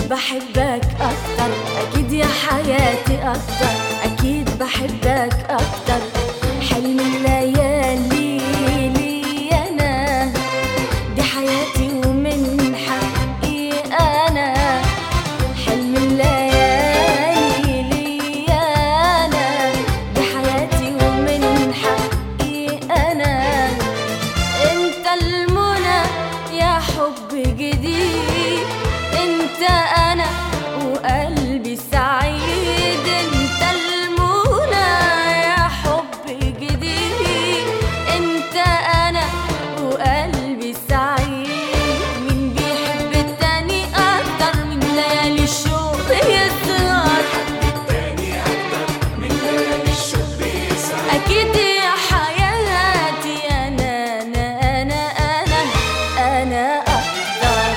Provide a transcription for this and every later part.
بحبك أكتر أكيد يا حياتي أكتر أكيد بحبك أكتر حلم الليالي لي أنا دي حياتي ومن حقي أنا حلم الليالي لي أنا دي حياتي ومن حقي أنا انت المنى يا حب جديد انت انا وقلبي سعيد انت المنى يا حب جديد انت انا وقلبي سعيد مين بيحب التاني اكتر من ليالي الشوق يسهر أكيد يا حياتي أنا أنا أنا أنا أنا أقدر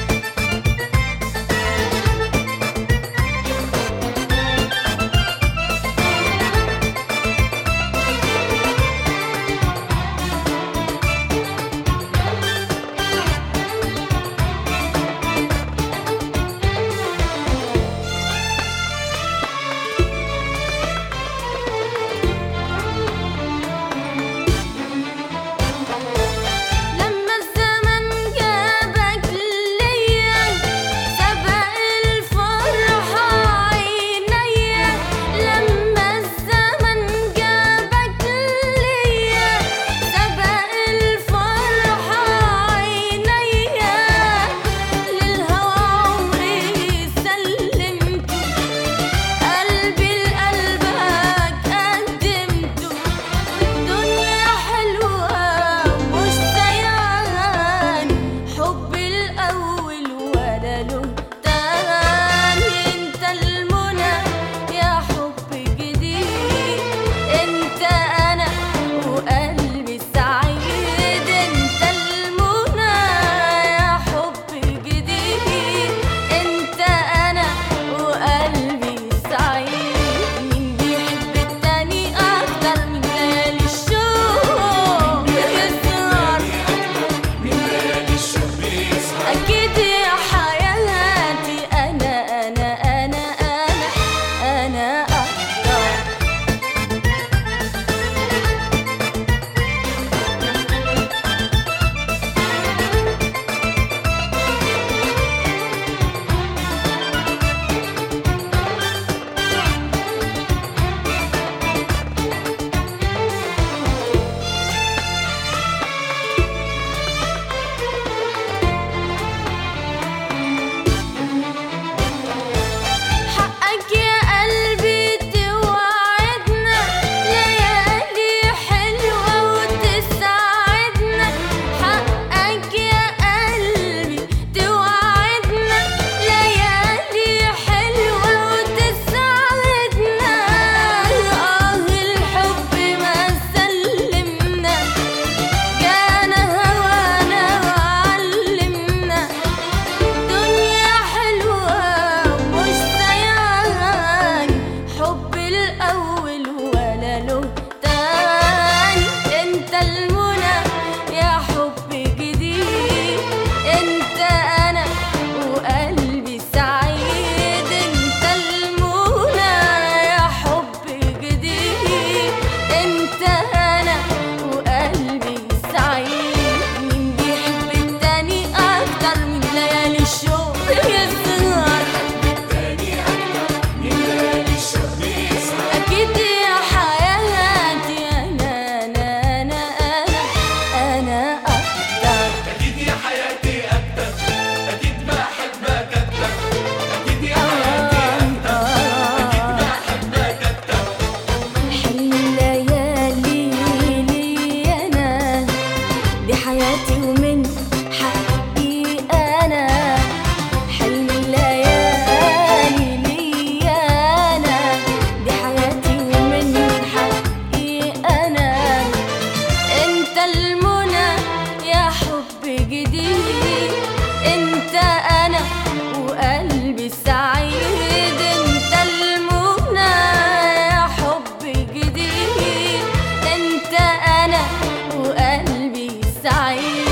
لما الزمن جابك ليا سبق الفرحة عينيا لما الزمن جابك ليا سبق الفرحة عينيا للهوى عمري سلمته قلبي لقلبك قدمته دنيا حلوة مش سيان حب الأول ولا له تاني انت المنى يا حب جديد انت أنا وقلبي سعيد انت المنى يا حب جديد انت أنا وقلبي سعيد مين بيحب التاني أكتر من ليالي الشوق يسهر أكيد يا حياتي أنا أنا أنا أنا أنا أقدر حقك يا قلبي توعدنا ليالي حلوة وتسعدنا حقك يا قلبي توعدنا ليالي حلوة وتسعدنا آه الحب ما سلمنا جانا هوانا وعلمنا دنيا حلوة مش سيان حب الأول ولا له تاني انت المنى يا حب جديد انت أنا وقلبي سعيد انت المنى يا حب جديد انت أنا وقلبي سعيد مين بيحب التاني أكتر من ليالي الشوق يسهر أكيد يا حياتي أنا أنا أنا أنا أنا أقدر أكيد يا حياتي أكتر أكيد بحبك أكتر أكيد يا حياتي أكتر بحبك أكتر حلم الليالي لي أنا دي حياتي ومن حقي أنا حلم الليالي لي أنا دي حياتي ومن حقي أنا انت المنى يا حب جديد انت انا وقلبي سعيد انت المنى يا حب جديد انت انا وقلبي سعيد